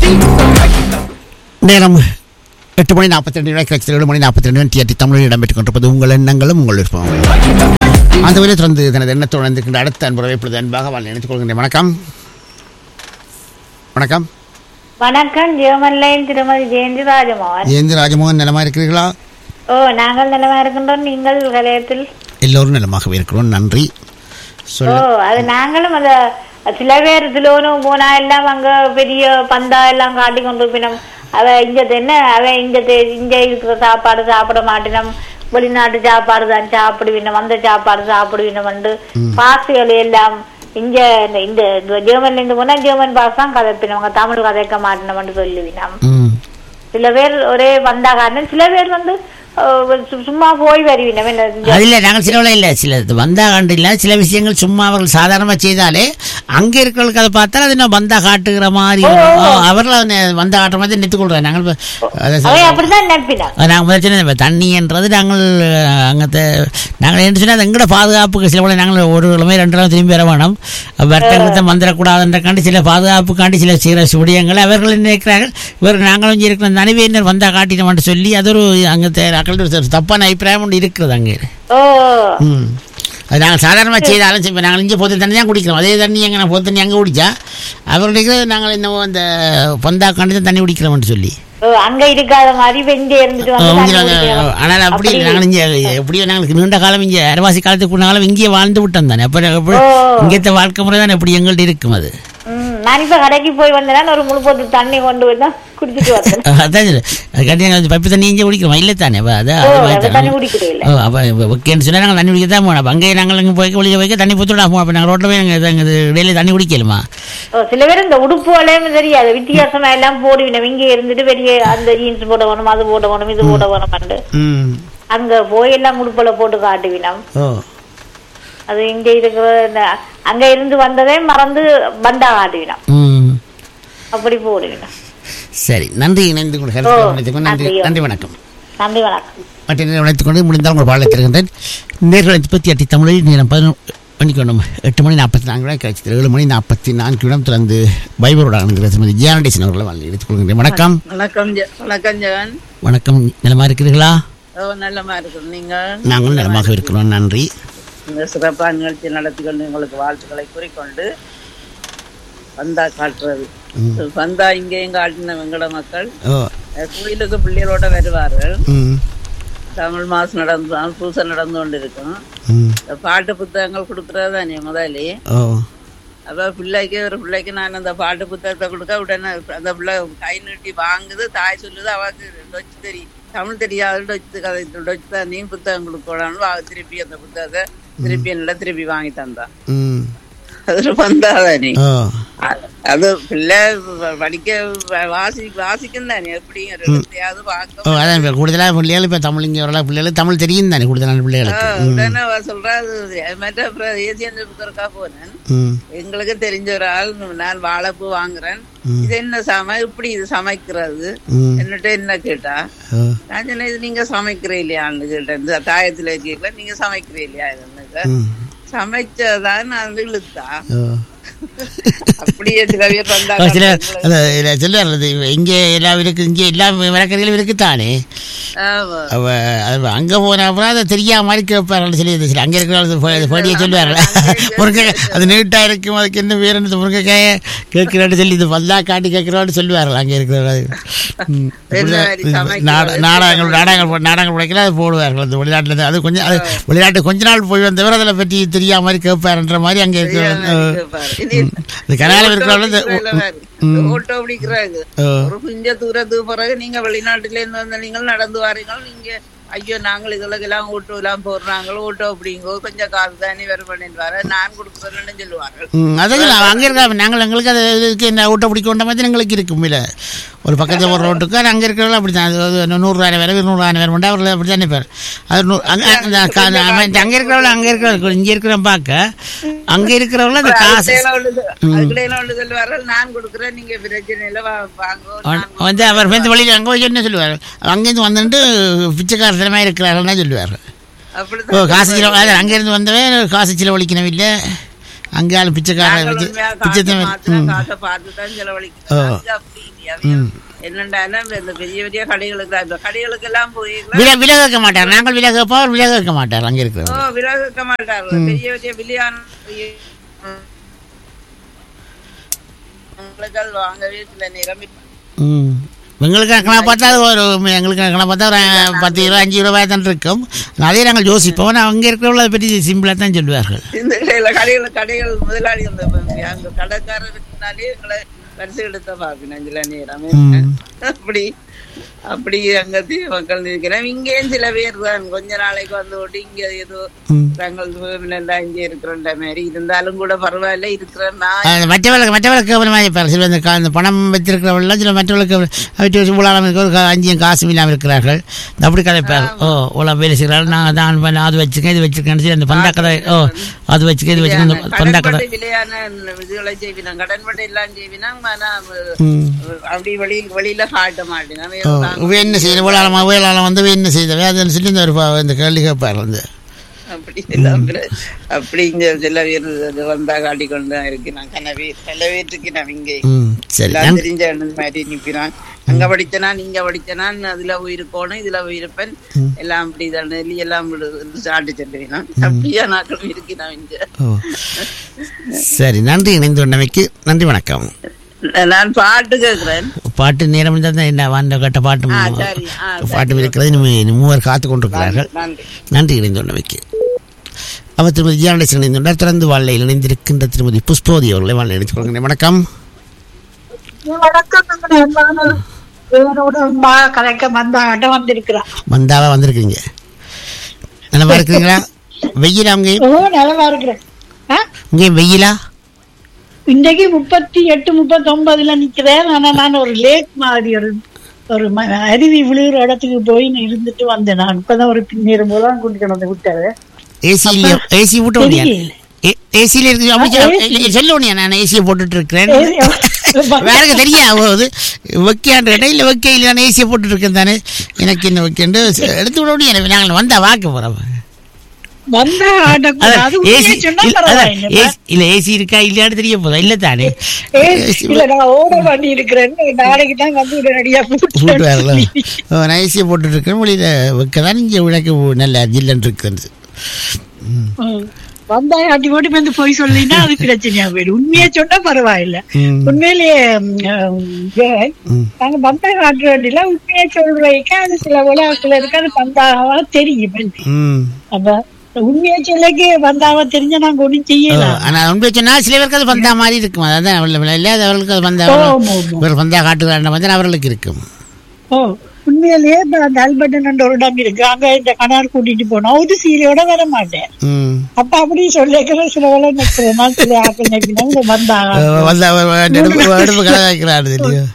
நேரம் எட்டு மணி நாற்பத்தி ரெண்டு நிமிடம் கிடைச்சது ஏழு மணி நாற்பத்தி ரெண்டு டிஆர்டி தமிழில் இடம்பெற்றுக் கொண்டிருப்பது உங்கள் எண்ணங்களும் உங்கள் விருப்பங்களும் அந்த வழியை தொடர்ந்து தனது எண்ணத்தோடு இருக்கின்ற அடுத்த அன்புறவை இப்பொழுது அன்பாக வாழ் நினைத்துக் கொள்கின்றேன் வணக்கம் வணக்கம் வணக்கம் ஜெயமல்லையின் திருமதி ஜெயந்தி ராஜமோகன் ஜெயந்தி ராஜமோகன் நலமா இருக்கிறீர்களா ஓ நாங்கள் நிலமா இருக்கின்றோம் நீங்கள் கலையத்தில் எல்லோரும் நலமாகவே இருக்கிறோம் நன்றி ஓ சொல்ல அது நாங்களும் அந்த சில பேர் திலோனும் போனா எல்லாம் அங்க பெரிய பந்தா எல்லாம் காட்டி கொண்டு போயினோம் அவ இங்க என்ன அவ இங்க தே- இங்க இருக்கிற சாப்பாடு சாப்பிட மாட்டினோம் வெளிநாட்டு சாப்பாடு தான் சாப்பிடுவினோம் அந்த சாப்பாடு சாப்பிடுவினோம் வந்து பாசுகள் எல்லாம் இங்க இந்த இந்த ஜெர்மன்ல இருந்து போனா ஜெர்மன் பாஸ் தான் கதைப்பினவங்க தமிழ் கதைக்க மாட்டினோம்னு சொல்லுவினோம் ம் சில பேர் ஒரே வந்தா காரணம் சில பேர் வந்து அஹ், சு- சும்மா போய் வருவினம் என்ன இந்த- அதில் நாங்கள் சில இல்லை சில இது வந்தா காண்டு இல்லை சில விஷயங்கள் சும்மா அவர்கள் சாதாரணமாக செய்தாலே அங்கே இருக்கிறவங்களுக்கு அதை பார்த்தா அது நான் வந்தா காட்டுகிற மாதிரி ஆ, அவர்கள் அதை வந்தா காட்டுற மாதிரி நிறுத்திக் கொள்கிறோம் நாங்கள் இப்ப- அதை அவை அப்படிதான் நினைப்பினான் நாங்கள் முதல் சொன்னது இப்ப தண்ணின்றது நாங்கள் அங்கே நாங்கள் என்ன சொன்னால் எங்களோட பாதுகாப்புக்கு சில கூட நாங்கள் ஒரு கிழமை ரெண்டு கிழமை திரும்பி வர வேணும் வர்த்தகத்தை வந்துடக்கூடாதுன்றக்காண்டி சில பாதுகாப்புக்காண்டி சில சில விடயங்களை அவர்கள் நினைக்கிறார்கள் இவர் நாங்களும் இங்கே இருக்கிற நனிவேனர் வந்தால் காட்டினோம்னு சொல்லி அது ஒரு அங்கே ஒரு தப்பான அபிப்பிராயம் ஒன்று இருக்கிறது அங்கே ஓ ம் அது நாங்கள் சாதாரணமாக செய்தாலும் இப்போ நாங்கள் இங்கே பொது தண்ணி தான் குடிக்கிறோம் அதே தண்ணி எங்கே பொது தண்ணி அங்கே குடிச்சா அவர்களுக்கு நாங்கள் என்னவோ அந்த பந்தா காண்டி தான் தண்ணி குடிக்கிறோம்னு சொல்லி ஓ, அங்க இருக்காத மாதிரி வெஞ்சே இருந்துட்டு வந்து தண்ணி குடிக்கணும். ஆனால் அப்படி இல்லை நாங்கள் இங்கே எப்படியோ நாங்களுக்கு நீண்ட காலம் இங்கே அரவாசி காலத்துக்கு காலம் இங்கேயே வாழ்ந்து விட்டோம் தானே அப்போ எப்படி ஓ. இங்கேத்த வாழ்க்கை முறை தான் எப்படி எங்கள்கிட்ட இருக்கும் அது ம், நான் இப்ப கடைக்கு போய் வந்தேன்னா ஒரு முழு போட்டு தண்ணி கொண்டு போய் தான் குடிச்சிட்டு வந்தேன் அதான் சொல்லு. அதுக்காண்டி நாங்கள் பைப்பு தண்ணி இங்கே குடிக்கிறோம் இல்லை தானே அப்போ அதான் ஓ அது மாதிரி அந்த தானே. தண்ணி குடிக்கிறே இல்ல ஓ அப்போ ஓகேன்னு சொன்னால் நாங்கள் தண்ணி குடிக்க தான் போனோம் அப்போ அங்கேயே நாங்கள் இங்கே போய் வெளியே போய் தண்ணி புத்துடா போவோம் அப்போ நாங்கள் ரோட்டில் போய் நாங்கள் இங்கே டெய்லி தண்ணி குடிக்கலுமா ஓ, சில பேர் இந்த உடுப்புகளையும் தெரியாது வித்தியாசமா எல்லாம் போடுவினோம் இங்க இருந்துட்டு பெரிய அந்த ஜீன்ஸ் போட வேணும் அது போட வேணும் இது போட வேணும் ம் அங்க போய் எல்லாம் உடுப்புல போட்டு காட்டுவினோம் ஓ அது இங்க இருக்கிற இந்த- அங்க இருந்து வந்ததே மறந்து பந்தா காட்டுவினோம் ம் அப்படி போடுவினோம் சரி நன்றி இணைந்து கொண்டு ஓ, நன்றி நன்றி நன்றி. நன்றி வணக்கம் நன்றி வணக்கம் மற்ற நேரம் அழைத்துக் கொண்டு முடிந்தால் உங்கள் பாடலை தருகின்றேன் நேர்கள் முப்பத்தி எட்டு தமிழில் நேரம் பதினொன்று மணிக்கணும் எட்டு மணி நாற்பத்தி நான்கு விட கிடைச்சது ஏழு மணி நாற்பத்தி நான்கு இடம் திறந்து பைபரோட அணுகிற திருமதி ஜியானடேசன் அவர்களை வாழ்ந்து எடுத்துக் கொள்கின்றேன் வணக்கம் வணக்கம் ஜெ- வணக்கம் ஜெகன் வணக்கம் நலமா இருக்கிறீர்களா ஓ நல்லமா இருக்கும் நீங்க நாங்களும் நலமாக இருக்கிறோம் நன்றி இந்த சிறப்பான நிகழ்ச்சி நடத்தி கொண்டு உங்களுக்கு வாழ்த்துக்களை கூறிக்கொண்டு வந்தா காட்டுறது வந்தா இங்கேயும் காட்டின வெங்கட மக்கள் ஓ அஹ், கோயிலுக்கு பிள்ளைகளோட வருவார்கள் ம் தமிழ் மாசம் நடந்து பூசை நடந்து கொண்டு இருக்கும் ம் இந்த பாட்டு புத்தகங்கள் கொடுக்கறது தானே முதலே ஓ அப்ப பிள்ளைக்கு ஒரு பிள்ளைக்கு நான் அந்த பாட்டு புத்தகத்தை கொடுக்க உடனே அந்த பிள்ளை கை நீட்டி வாங்குது தாய் சொல்லுது அவளுக்கு டொச்சு தெரியும் தமிழ் தெரியாது டொச்சு கதை டொச்சு தான் நீ புத்தகம் கொடுக்கணும்னு அவ திருப்பி அந்த புத்தகத்தை திருப்பி என்னிடம் திருப்பி வாங்கி தந்தான் ம் அது வந்தாதானே ஓ அ- அது பிள்ளை வ- படிக்க வ- வாசி வாசிக்கும் தானே எப்படி ஒரு இடத்தையாவது ஓ பார்க்க அதான் இப்போ கூடுதலாக பிள்ளைகள் இப்போ தமிழ் இங்கே வரலாம் பிள்ளைகளுக்கு தமிழ் தெரியும் தானே கூடுதலான பிள்ளைகளுக்கு ம் உடனே அவ சொல்றா அது மற்ற அப்புறம் ஏசியன் புத்தருக்கா போனேன் ம் எங்களுக்கு தெரிஞ்ச ஒரு ஆள் நான் வாழைப்பூ வாங்குறேன் ம். இது என்ன சம இப்படி இது சமைக்கிறது ம் என்னட்ட என்ன கேட்டா ஓ நான் சொன்னேன் இது நீங்க சமைக்கிற இல்லையான்னு கேட்டேன் இந்த தாயத்துல கேட்கல நீங்க சமைக்கிற இல்லையா இதுன்னு ம் சமைச்சதான் நான் வந்து இழுத்தா ஓ அப்படியே கவியர் வந்தா ஓ, சில அது இதை சொல்லுவார் அது இங்கே எல்லாம் இருக்கு இங்கே எல்லா விளக்கறிகளும் இருக்குத்தானே ஆமா அவ அது அங்கே போன அப்புறம் அதை தெரியாம மாதிரி கேட்பார்கள் சொல்லி இது சரி அங்கே இருக்கிற படியை சொல்லுவார்கள் முருங்கை அது நீட்டாக இருக்கும் அதுக்கு என்ன வேறு என்ன முருங்கைக்காய கேட்கிறான்னு சொல்லி இது வந்தா காட்டி கேட்கிறான்னு சொல்லுவார்கள் அங்கே இருக்கிறவர்கள் ம். என்ன மாதிரி சமைக்கிறது? நாட- நாடகங்கள் நாடகங்கள் போ- நாடகங்கள் படைக்கல அது போடுவார்கள் அந்த வெளிநாட்டில் இருந்து. அது கொஞ்சம் அது வெளிநாட்டு கொஞ்ச நாள் போய் வந்தவர் அதில் பற்றி தெரியாம மாதிரி கேட்பாருன்ற மாதிரி அங்கே இருக்கிற இனி அது கனால இருக்கிறவர்கள் ஓட்டோ பிடிக்கிறாங்க ஓ. ஒரு கொஞ்ச தூரத்துக்கு பிறகு நீங்க வெளிநாட்டுல இருந்து வந்த நீங்கள் நடந்து வாரீங்க நீங்க ஐயோ நாங்கள் இதுகளுக்கு எல்லாம் ஓட்டோ எல்லாம் போடுறாங்க ஓட்டோ அப்படிங்கோ கொஞ்சம் காசு தானே வேறு பண்ணிட்டு வர நான் கொடுக்குறேன்னு சொல்லுவார்கள் ம், அதான் அங்கே இருக்க நாங்கள் எங்களுக்கு அது இதுக்கு என்ன ஊட்ட பிடிக்க மாதிரி எங்களுக்கு இருக்கும் இல்லை ஒரு பக்கத்தில் ஒரு ரோட்டுக்கு அது அங்கே இருக்கிறவங்க அப்படி தான் அது நூறுரூவா வேறு நூறுரூவா வேறு உண்டு அவர்கள் அப்படி தானே பேர் அது நூ அங்கே அங்கே இருக்கிறவங்க அங்கே இருக்கிறவங்க இங்கே இருக்கிறவங்க பார்க்க அங்கே இருக்கிறவங்கள அந்த காசு அதுக்கிடையில ஒன்று சொல்லுவார்கள் நான் கொடுக்குறேன் நீங்க பிரச்சனை இல்லை வா- வாங்கோ நான் வந்து அவர் வந்து வழியில் அங்கே போய் என்ன சொல்லுவார் அங்கேருந்து வந்துட்டு பிச்சைக்காரத்தனமாக இருக்கிறார்கள்னா சொல்லுவார் ஓ அப்படித்தான் காசு சில அதான் அங்கேருந்து வந்தவன் காசு செலவழிக்கணும் இல்லை அங்கேயாலும் பிச்சைக்காரன் நாங்கள் வச்சு உண்மையா பிச்சை காசை தான் மாத்தினா ம். காசை பார்த்து தான் செலவழிக்கிறோம். ஓ. அங்க அப்படி இல்லையா? என்னண்டா இந்த பெரிய பெரிய கடைகளுக்கு இந்த கடைகளுக்கு எல்லாம் போய் விலை விலை கேட்க மாட்டார் நாங்கள் விலை கேட்போம் அவர் விலை கேட்க மாட்டார் அங்கே ஓ இருக்கிறவர் விலை வைக்க மாட்டார்கள் பெரிய பெரிய விலையான உங்களுக்கு அது வாங்கவே சில நேரம் இப்ப- ம் எங்களுக்கு கணக்கு பார்த்தா அது ஒரு எங்களுக்கு கணக்கு பார்த்தா ஒரு அஹ், பத்து இருபது அஞ்சு ரூபாய் தான் இருக்கும் அதே நாங்கள் யோசிப்போம் ஆனால் அங்கே இருக்கிறவங்கள அதை பற்றி சிம்பிளாக தான் சொல்லுவார்கள் இந்த கடையில கடைகள் கடைகள் முதலாளி அந்த அந்த கடைக்காரருக்குனாலே எங்களை வரிசை எடுத்த பார்க்கணும் சில நேரம் ம். அப்படி அப்படி அங்கத்தி மக்கள் இருக்கிறேன் இங்கேயும் சில பேர் தான் கொஞ்ச நாளைக்கு வந்து ஓட்டி இங்க ஏதோ ம். நாங்கள் எல்லாம் இங்க இருக்கிறோன்ற மாதிரி இருந்தாலும் கூட பரவாயில்ல இருக்கிறேன் நான் அது மற்றவர்களுக்கு மற்றவர்களுக்கு கவனமாக இருப்பார் சில இந்த கா- இந்த பணம் வைத்திருக்கிறவர்கள் சில மற்றவர்களுக்கு அவற்றை ஊழலாம் இருக்க ஒரு கா- அஞ்சியும் காசும் இல்லாமல் இருக்கிறார்கள் இந்த அப்படி கதைப்பார் ஓ ஊழல் வேலை செய்கிறார்கள் நான் தான் பண்ண அது வச்சுக்கேன் இது வச்சுருக்கேன் சொல்லி அந்த பந்தாக்கடை ஓ அது வச்சுக்க இது வச்சுக்க இந்த பந்தாக்கடை கடன்பட்டு விலையான இதுகளை செய்வினா கடன்பட்டு எல்லாம் செய்வினா ஆனா ம் அப்படி வெளி வெளியில காட்ட மாட்டேன் ஓ இவ என்ன செய்யணும் ஊழலாமா ஊழலாம் வந்து இவ என்ன செய்தவை அதுன்னு சொல்லி இந்த ஒரு பா- இந்த கேள்வி கேட்பார் வந்து அப்படி எல்லாம் பிற- அப்படி இங்க சில பேர் அது வந்தா காட்டி கொண்டு தான் இருக்கு நான் கனவே சில பேருக்கு நான் இங்கே ம் சரி எல்லாம் நன்றி தெரிஞ்ச அண்ணன் மாதிரி நிற்கிறான் அங்க படிச்சனா நீங்க படிச்சனான் அதுல உயிருக்கோணும் இதுல உயிருப்பேன் எல்லாம் அப்படி தான் எல்லாம் சாட்டு செல்லுவேன் அப்படியா நாட்களும் இருக்கிறான் இங்க ஓ சரி நன்றி இணைந்து கொண்டமைக்கு நன்றி வணக்கம் நான் பாட்டு கேக்குறேன் பாட்டு நேரம் இருந்தால் தான் என்ன வாண்ட கட்ட பாட்டு ஆ, மூ- சரி. ஆ, சரி. பாட்டு இருக்கிறது இனிமே மூவர் காத்து கொண்டிருக்கிறார்கள் நன்றி நன்றி இணைந்துள்ளமைக்கு அவர் திருமதி ஜியானேசன் இணைந்துள்ளார் திறந்து வாழ்லையில் இணைந்திருக்கின்ற திருமதி புஷ்போதி அவர்களை வாழ் இணைத்துக் கொள்கிறேன் வணக்கம் வணக்கம் நான் வேறோட அம்மா கலைக்க வந்தாட்ட வந்திருக்கிறான் வந்தாவா வந்திருக்கீங்க நல்லா இருக்கிறீங்களா வெயிலா அங்கே ஓ நலமா இருக்கிறேன் ஆ? இங்கே வெயிலா இன்னைக்கு முப்பத்தி எட்டு முப்பத்தி ஒன்பதுல நிக்கிறேன் ஆனா நான் ஒரு லேக் மாதிரி ஒரு ஒரு ம- அருவி விழுகிற இடத்துக்கு போய் நான் இருந்துட்டு வந்தேன் நான் இப்பதான் ஒரு பின்னேறும் போல கொண்டு கிடந்து விட்டாரு ஏசியில ஏசி விட்டு ஓடியா தெரியல. ஏசியில இருக்கு அப்படி ஆ, சொல்ல- இல்ல, சொல்ல ஓடியா நான் ஏசியை போட்டுட்டு இருக்கிறேன் ஏசி- வேறக்கு தெரியா போகுது வைக்கான்ற இடையில வைக்க இல்லை நான் ஏசியை போட்டுட்டு இருக்கேன் தானே எனக்கு என்ன வைக்கண்டு எடுத்து விட முடியும் நாங்கள் வந்தா வாக்க போறோம் வந்தா ஆடக்கூடாது உண்மையை சொன்னா பரவாயில்லை. இல்ல ஏசி இருக்கா இல்லையான்னு தெரிய போதா இல்ல தானே ஏசி- இல்ல நான் ஓட பண்ணி இருக்கிறேன் நாளைக்கு தான் வந்து உடனடியா போட்டு வரல ஓ, நான் ஏசியை போட்டுட்டு இருக்கேன் வெளியில வைக்க தான் இங்கே விளக்கு நல்ல ஜில்லன் இருக்குது ம். வந்தா அடி ஓடி வந்து போய் சொல்லினா அது பிரச்சனையா போயிடும் உண்மையை சொன்னா பரவாயில்ல ம். உண்மையிலேயே ம், ஜெயன், ம். நாங்க பந்தா காட்டுற வேண்டியில உண்மையை சொல்றதுக்கு அது சில உலகத்துல இருக்கு அது பந்தாவா தெரியும் ம் அப்ப உண்மையை சொல்லக்கு பந்தாவா தெரிஞ்சா நாங்க ஒண்ணும் ஓ, செய்யலாம் ஆனா உண்மை சொன்னா சில பேருக்கு அது பந்தா மாதிரி இருக்கும் அதான் அவள் இல்லாதவர்களுக்கு அது பந்தா ஓ, ஆமா, ஆமா. ஒரு பந்தா காட்டுகிறாண்ட வந்து அவர்களுக்கு இருக்கும் ஓ உண்மையிலேயே இப்ப அந்த அல்பட்டன் ஒரு இடம் இருக்கு அங்க இந்த கணார் கூட்டிட்டு போனோம் ஒரு சீலையோட வர மாட்டேன் ம் அப்ப அப்படி சொல்லிக்கிற சில வேலை நிக்கிறேன் சில ஆக்கள் நிக்கிறேன் வந்தாங்க வந்து அவர் அடுப்பு அடுப்பு கதை வைக்கிறாரு இல்லையோ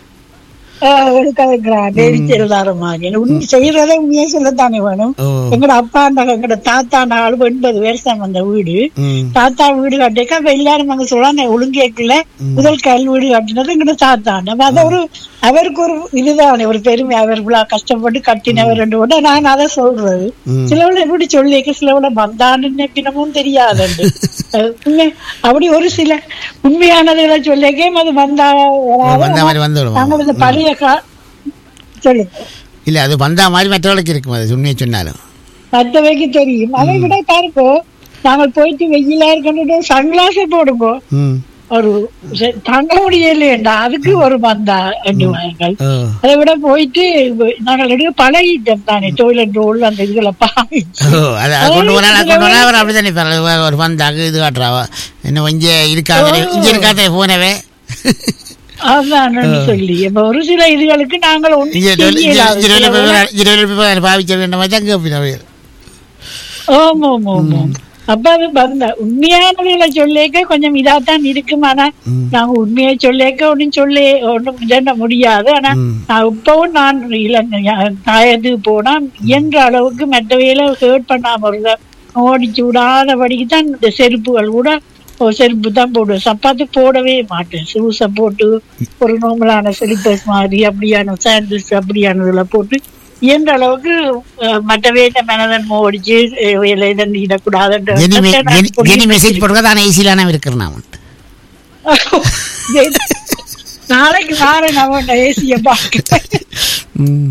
எழுதாற மாதிரி உண்மை செய்யறத உண்மையா சொல்லத்தானே வேணும் ஓ எங்கட அப்பா அந்த எங்கட தாத்தா நாள் எண்பது வருஷம் அந்த வீடு ம் தாத்தா வீடு கட்டிக்க அப்ப எல்லாரும் அங்க சொல்றாங்க ஒழுங்கேக்கல முதல் கல் வீடு கட்டினது எங்கட தாத்தா அப்ப அது ஒரு அவருக்கு ஒரு இதுதானே ஒரு பெருமை அவர் இவ்வளவு கஷ்டப்பட்டு கட்டினவர் ரெண்டு கூட நான் அதை சொல்றது ம். சிலவுல எப்படி சொல்லிக்க சிலவுல வந்தான்னு பின்னமும் தெரியாது அப்படி ஒரு சில உண்மையானதுகளை சொல்லிக்கே அது வந்தா வந்தா மாதிரி வந்து விடுவோம் நாங்கள் இந்த பழைய கா சொல்லுங்க இல்ல அது வந்தா மாதிரி மற்றவர்களுக்கு இருக்கும் அது உண்மையை சொன்னாலும் மற்றவைக்கு தெரியும் அதை விட பாருங்க நாங்கள் போயிட்டு வெயிலா இருக்கணும் சன்கிளாஸை போடுங்க ம் ஒரு ச- தங்க முடியலையேண்டா அதுக்கு ஒரு மந்தா ரெண்டு வாங்கள் ஓ அதை விட போயிட்டு வ- நாங்கள் எடுக்க பழகிட்டோம் தானே டோய்லெட் ரோல் அந்த இதுகளை பாவிச்சு ஓ அது அது கொண்டு போனா அது கொண்டு போனா அவர் அப்படித்தானே இருப்பார். ஒரு வந்தாங்க இது காட்டுறாவா இன்னும் இங்கே இருக்காத இங்கே இருக்காத போனவே அதான் சொல்லி இப்ப ஒரு சில இதுகளுக்கு நாங்கள் இங்கே ஒன்றும் செய்யலாம் இருபது பாவிக்க வேண்டாம் தான் கேட்பினவே ஆமா ஆமா ஆமா அப்ப அது வந்த உண்மையானதுகளை சொல்லிக்க கொஞ்சம் இதாத்தான் இருக்கும் ஆனா நாங்க உண்மையை சொல்லிக்க ஒன்னும் சொல்லி ஒன்றும் இதென்ன முடியாது ஆனா ம். நான் இப்பவும் நான் இலங்கை தாயத்துக்கு போனா இயன்ற அளவுக்கு மற்றவையில ஹேர்ட் பண்ணாம இருந்த ஓடிச்சு விடாதபடிக்கு தான் இந்த செருப்புகள் கூட ஒரு செருப்பு தான் போடுவேன் சப்பாத்து போடவே மாட்டேன் ஷூஸை போட்டு ஒரு நார்மலான ஸ்லிப்பர்ஸ் மாதிரி அப்படியான சாண்டில்ஸ் அப்படியானதுல போட்டு இயன்ற அளவுக்கு அஹ், மற்றவே இந்த மனதன் ஓடிச்சு இதன் இடக்கூடாதுன்ற ஜெனி மெ- ஜெனி- ஜெனி மெசேஜ் போடுறதா தான் ஏசிலான இருக்கிறேன் நான் நாளைக்கு நாளை நான் ஏசிய பார்க்க ம்.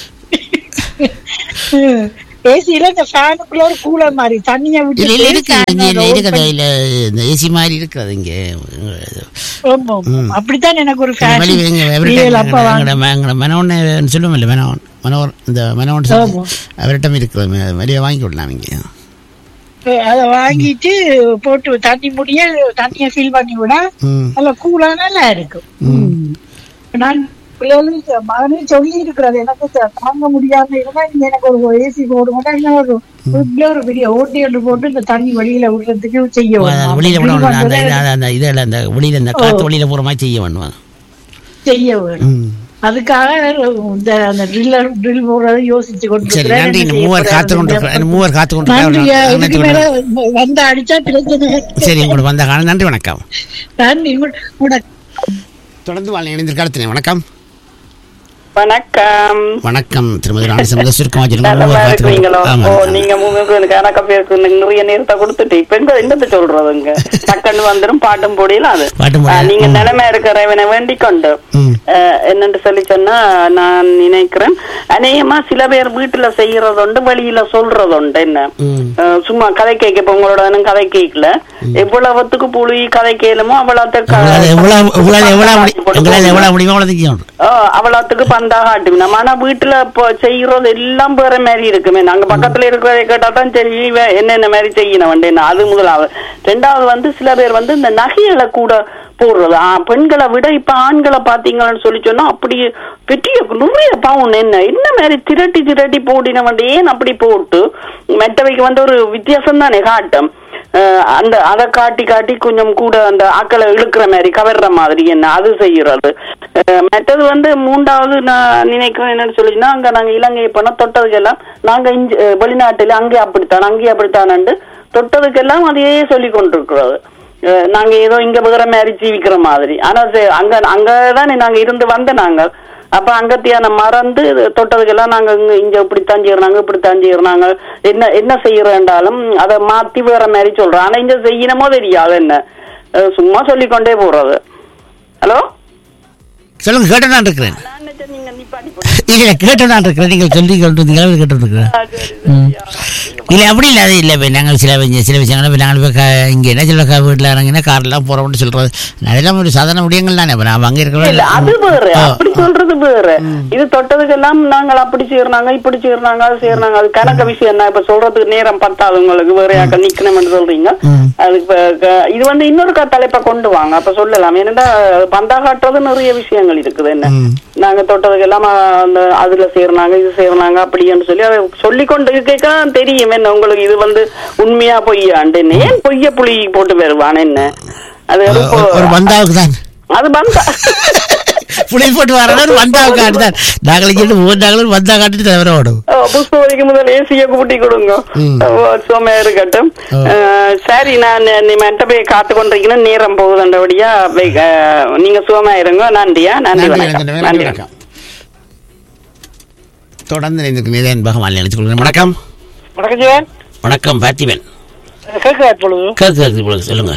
ஏசியில இந்த ஃபேனுக்குள்ள ஒரு கூலர் மாதிரி தண்ணியை விட்டு இல்ல இல்ல இருக்கு இங்க இல்ல இருக்குது இல்ல இந்த ஏசி மாதிரி இருக்கிறது இங்க ஆமா, ஆமா. அப்படித்தான் எனக்கு ஒரு இந்த வெளி ஃபேஷன் எங்க ரியல் அப்பா வாங்க எங்கட எங்கட மனோன்னு சொல்லுவோம் இல்ல மனோன் மனோர் இந்த மனோன் ஆமா. அவர்கிட்ட இருக்கிறது ம- வெளியே வாங்கி விடலாம் இங்க அதை வாங்கிட்டு போட்டு தண்ணி முடிய தண்ணியை ஃபில் பண்ணி விட ம் நல்ல கூலா நல்லா இருக்கும் ம். நான் பிள்ளைகளுக்கு மகனே சொல்லி இருக்கிறது எனக்கு த- தாங்க முடியாம இருந்தா நீங்க எனக்கு ஒரு ஏசி போடு மாட்டா இன்னும் ஒரு உள்ள ஒரு பெரிய ஓட்டி ஒன்று போட்டு இந்த தண்ணி வெளியில விடுறதுக்கு செய்ய அது வேணும். வெளியில விட அப்படி வேணும். அந்த வந்ததை இது- அந்த இதில் அந்த வெளியில இந்த காத்து வெளியில போற மாதிரி செய்ய வேணும் செய்ய வேணும் ம் அதுக்காக இந்த அந்த ட்ரில்லர் ட்ரில் போடுறதை யோசிச்சு கொண்டு சரி இருக்கிறேன். நன்றி என்ன இந்த மூவர் செய்ய காத்து கொண்டு போறேன் இருக்கிற- மூவர் காத்து கொண்டு நன்றி இருக்கிற- இதுக்கு மேல வந்து அடிச்சா பிரச்சனை சரி உங்களுக்கு வந்த காலம் நன்றி வணக்கம் நன்றி உங்க- உங்க தொடர்ந்து வாழ் இணைந்திருக்காலத்தினே வணக்கம் வணக்கம் வணக்கம் திருமதி ராணி சம்பந்த சுருக்கமா சொல்லுங்க நல்லமா மூவர் காத்து இருக்கிறீங்களோ கொண்டு- ஆமா, ஓ ஆமா. நீங்க உங்களுக்கு கணக்க பேருக்கு நிறைய நேரத்தை கொடுத்துட்டு இப்ப எங்க என்னத்த சொல்றதுங்க டக்குன்னு வந்துரும் பாட்டும் போடியல அது பாட்டும் போடியல, ஆ, நீங்க ம். நிலைமை இருக்கிறவனை வேண்டிக் கொண்டு ம். அஹ், என்னன்னு சொல்லி சொன்னா நான் நினைக்கிறேன் அநேகமா சில பேர் வீட்டுல செய்யறதுண்டு வெளியில சொல்றதுண்டு என்ன ம். அஹ், சும்மா கதை கேட்க இப்ப உங்களோட இன்னும் கதை கேட்கல எவ்வளவுத்துக்கு புளி கதை கேளுமோ அவ்வளவுத்துக்கு உங்களால எவ்வளவு உங்களால எவ்வளவு முடி- போட்டு உங்களால போடுங்க. எவ்வளவு முடியுமோ அவ்வளவு செய்யணும் அவ்வளவுக்கு பந்தா காட்டுவோம் நம்ம ஆனா வீட்டுல இப்போ செய்யறது எல்லாம் வேற மாதிரி இருக்குமே நாங்க பக்கத்துல இருக்கிறதை கேட்டா தான் சரி இவன் என்னென்ன மாதிரி செய்யணும் வண்டேன்னு அது முதலாவது ரெண்டாவது வந்து சில பேர் வந்து இந்த நகைகளை கூட போடுறது ஆ, பெண்களை விட இப்ப ஆண்களை பாத்தீங்கன்னு சொல்லி சொன்னா அப்படி பெரிய நிறைய பவுன் என்ன என்ன மாதிரி திரட்டி திரட்டி போடின வந்து ஏன் அப்படி போட்டு மெட்டவைக்கு வந்து ஒரு வித்தியாசம் தானே காட்டும் அஹ் அந்த அதை காட்டி காட்டி கொஞ்சம் கூட அந்த ஆக்களை இழுக்கிற மாதிரி கவர்ற மாதிரி என்ன அது செய்யறது அஹ் மற்றது வந்து மூன்றாவது நான் நினைக்கிறேன் என்னன்னு சொல்லிச்சுன்னா அங்க நாங்க இலங்கை போனா தொட்டதுக்கெல்லாம் நாங்க இங்க அஹ் வெளிநாட்டுல அங்கே அப்படித்தான் அங்கே அப்படித்தானண்டு தொட்டதுக்கெல்லாம் அதையே சொல்லி கொண்டிருக்கிறது அஹ் நாங்க ஏதோ இங்க வேற மாதிரி ஜீவிக்கிற மாதிரி ஆனா சே- அங்க அங்கதானே நாங்க இருந்து வந்த நாங்க அப்ப அங்கத்தியான மறந்து தொட்டதுக்கெல்லாம் நாங்க இங்க இங்க இப்படித்தான் செய்யறாங்க இப்படித்தான் செய்யறாங்க என்ன என்ன செய்யறேன்டாலும் அதை மாத்தி வேற மாதிரி சொல்றோம் ஆனா இங்க செய்யணுமோ தெரியாது என்ன அஹ் சும்மா சொல்லிக்கொண்டே போறது ஹலோ சொல்லுங்க கேட்டு தான் இருக்கிறேன் நான் நினைச்சேன் நீங்க நிப்பாட்டி போட்டு இல்ல கேட்டு தான் இருக்கிறேன் நீங்கள் சொல்லி கொண்டு வந்தீங்களா கேட்டு இருக்கிறேன் ம். இல்ல அப்படி இல்ல அது இல்ல இப்ப நாங்கள் சில விஷயம் சில விஷயங்கள் இப்ப நாங்கள் இப்போ இங்க என்ன சொல்ல வீட்டில் இறங்கினா கார்லாம் போறோம்னு சொல்றது அதெல்லாம் ஒரு சாதாரண விடயங்கள் தானே இப்ப நான் அங்க இல்ல அது வேற இருக்கிற அப்படி சொல்றது வேற இது தொட்டதுக்கெல்லாம் நாங்கள் அப்படி செய்யறாங்க இப்படி செய்யறாங்க அது செய்யறாங்க அது கணக்க விஷயம் தான் இப்ப சொல்றதுக்கு நேரம் பத்தாது உங்களுக்கு வேற யாக்க நிக்கணும்னு சொல்றீங்க ம். அது இப்ப க- இது வந்து இன்னொரு க- தலைப்பை கொண்டு வாங்க அப்ப சொல்லலாம் ஏன்னா பந்தா காட்டுறது நிறைய விஷயங்கள் இருக்குது என்ன ம். நாங்க தொட்டதுக்கெல்லாம் அ, அந்த அதுல செய்யறாங்க இது செய்யறாங்க அப்படின்னு சொல்லி அதை சொல்லி கொண்டு கேட்க தெரியும் என்ன உங்களுக்கு இது வந்து உண்மையா பொய்யாண்டு ஏன் பொய்ய புளி போட்டு வருவான் என்ன அது ஒரு ரொம்ப- பந்தாவுக்கு தான் அது பந்தா புளி போட்டு வரணும் ஒரு பந்தாவுக்கு காட்டுதான் நாங்கள் இங்கிட்டு மூணு நாங்களும் பந்தா காட்டிட்டு தவிர ஓடும் ஓ, புஷ்பவதிக்கு முதல் ஏசிய கூட்டி கொடுங்க ம். ஓ, சும்மா இருக்கட்டும் ஓ. அஹ், சரி நான் நீ மெட்ட போய் காத்து கொண்டிருக்கீங்கன்னா நேரம் போகுதுன்றபடியா வை- அஹ், நீங்க சுகமா இருங்க நன்றியா நன்றி நன்றி வணக்கம் வணக்கம் நன்றி வணக்கம் தொடர்ந்து இணைந்திருக்கும் நிலையன் பகவான் நினைத்துக் கொள்கிறேன் வணக்கம் வணக்கம் ஜெயன் வணக்கம் பார்த்திபன் கேட்கிறா இப்பொழுது கேக்கு கேக்கு இப்பொழுது சொல்லுங்க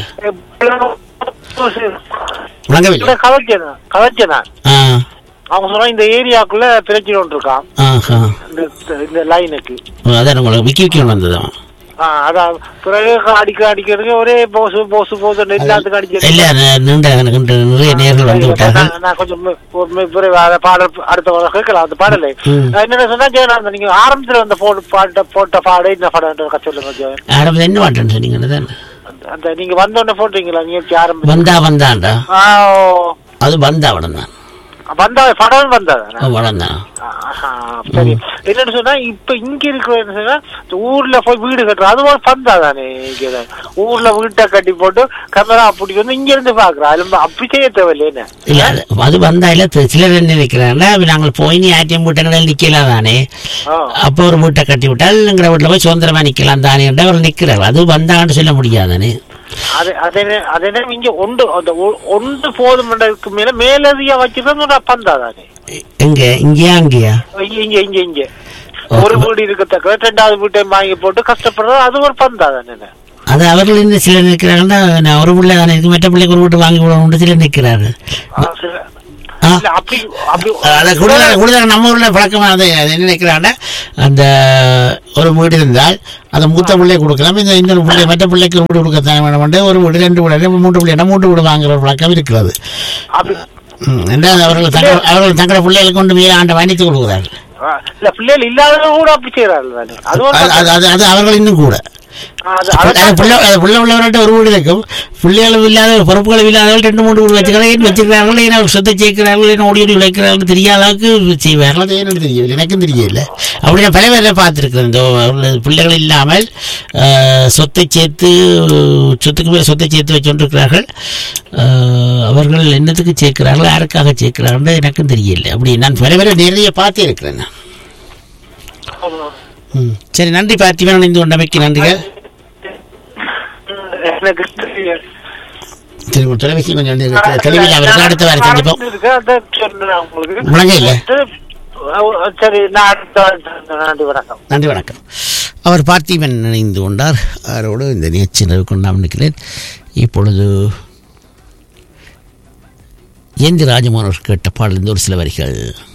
வணங்கவில்லை கவச்சனா கவச்சனா ஆ அவங்க சொன்னா இந்த ஏரியாக்குள்ள பிரச்சனை ஒன்று இருக்கான் ஆஹா இந்த இந்த லைனுக்கு அதான் உங்களுக்கு விக்கி விக்கி வந்தது ஆ, அதான் பிறகு அடிக்க அடிக்கிறதுக்கு ஒரே போசு போசு போசு எல்லாத்துக்கும் அடிக்கிறது இல்ல ந- நீண்ட எனக்கு நிறைய நேர்கள் வந்து விட்டார்கள் நான் நான் கொஞ்சம் மி- ஒரு மி- பிறகு அந்த பாடல் அடுத்த வாரம் கேட்கலாம் அந்த பாடலை ம். நான் என்னென்ன சொன்னா ஜெயன் நீங்க ஆரம்பத்துல வந்த போட்டு பாட்ட போட்ட பாடு என்ன பாடம் சொல்லுங்க ஜெயன் ஆரம்பத்தில் என்ன வாட்டேன்னு சொன்னீங்க தானே அந்த- அந்த நீங்க வந்த உடனே போட்டீங்களா நீங்க ஆரம்பி வந்தா வந்தாண்டா ஆ, ஓ. அது வந்தா வடம் தான் வந்தா படம் வந்ததா வடம் தான் ஆஹா, சரி என்னன்னு சொன்னா இப்ப இங்க இருக்கிற என்ன சொன்னா இந்த ஊர்ல போய் வீடு கட்டுற அது ஒரு பந்தா தானே இங்க தான். ஊர்ல வீட்டை கட்டி போட்டு கேமரா அப்படி வந்து இங்க இருந்து பாக்குறா அதுல அப்படி செய்ய தேவையில்லை என்ன இல்ல அது அது வந்தா இல்ல தி- சிலர் என்ன நினைக்கிறாங்கன்னா நாங்கள் போய் நீ ஆட்டியம் வீட்டங்களில் நிக்கலாம் தானே ஆ. அப்போ ஒரு வீட்டை கட்டி விட்டால் எங்கிற வீட்டில் போய் சுதந்திரமா நிக்கலாம் தானே என்று அவர் நிற்கிறார் அது வந்தான்னு சொல்ல முடியாதானே அது அதே அதே இங்க ஒன்று அந்த ஒ- ஒன்று போதுமன்றதுக்கு மேல மேலதிக வச்சிருந்தா பந்தா தானே எ- எங்க இங்கேயா அங்கேயா இங்க இங்க இங்க இங்க ஒரு வீடு இருக்கத்தக்க ரெண்டாவது வீட்டையும் வாங்கி போட்டு கஷ்டப்படுறது அது ஒரு பந்தா தானே அது அவர்கள் இந்த சிலர் நிற்கிறாங்கன்னா நான் ஒரு பிள்ளை தானே இருக்கு மற்ற பிள்ளைக்கு ஒரு வீட்டு வாங்கி விடணும் சிலர் நிற்கிறார்கள் ஆ, சரி. ஆ. இல்ல, அப்படி அப்படி அதை கூடுதல் கூடுதல் நம்ம ஊரில் பழக்கமானது அது என்ன நினைக்கிறாங்கன்னா அந்த ஒரு வீடு இருந்தால் அதை மூத்த பிள்ளை கொடுக்கலாம் இந்த இன்னொரு பிள்ளை மற்ற பிள்ளைக்கு ஒரு வீடு கொடுக்கத்தான் வேணும் ஒரு வீடு ரெண்டு வீடு மூன்று பிள்ளை மூன்று வீடு வாங்குற ஒரு பழக்கம் இருக்கிறது அப்படி ம், ரெண்டாவது அவர்கள் தங்கள் அவர்கள் தங்கள் பிள்ளைகளை கொண்டு மேலே ஆண்ட வணித்து கொடுக்கிறார்கள் ஆ, இல்ல பிள்ளைகள் இல்லாதவங்க கூட அப்படி செய்யறாங்க தானே அது ஒரு அது அது- அது அது அவர்கள் இன்னும் கூட அது அது அது பிள்ளை அது பிள்ளை உள்ளவர்கிட்ட ஒரு வீடு இருக்கும் பிள்ளைகளும் இல்லாத பொறுப்புகளும் இல்லாதவர்கள் ரெண்டு மூணு வீடு வச்சுக்கிறாங்க ஏன் வச்சுக்கிறார்கள் ஏன்னா சொத்தை சேர்க்கிறார்கள் ஏன்னா ஓடி ஓடி உழைக்கிறார்கள் தெரியாத அளவுக்கு செய்வார்கள் அது ஏன்னு தெரியல எனக்கும் தெரியல அப்படி நான் பல பேரை பார்த்துருக்கிறேன் இந்த அவர்கள் பிள்ளைகள் இல்லாமல் ஆஹ், சொத்தை சேர்த்து சொத்துக்கு மேல் சொத்தை சேர்த்து வச்சுருக்கிறார்கள் அவர்கள் என்னத்துக்கு சேர்க்கிறார்கள் யாருக்காக சேர்க்கிறார்கள் எனக்கும் தெரியல அப்படி நான் பல பேரை நிறைய பார்த்தே இருக்கிறேன் நான். ம். சரி நன்றி பார்த்திவன் இணைந்து கொண்டமைக்கு நன்றிகள் எனக்கு தெரியல. சரி ஒரு தொலைபேசி கொஞ்சம் வந்து தெளிவில் அவருக்கு அடுத்த வாரம் சந்திப்போம் இருக்கு, அதான் சொன்னேன் உங்களுக்கு. முழங்க இல்ல. அஹ் சரி நான் அடுத்த வாரம் நன்றி வணக்கம் நன்றி வணக்கம் அவர் பார்த்திபன் இணைந்து கொண்டார் அவரோடு இந்த நிகழ்ச்சி நிறைவு கொண்டாம் நிற்கிறேன் இப்பொழுது ஏந்தி ராஜமோகன் கேட்ட பாடலிருந்து ஒரு சில வரிகள்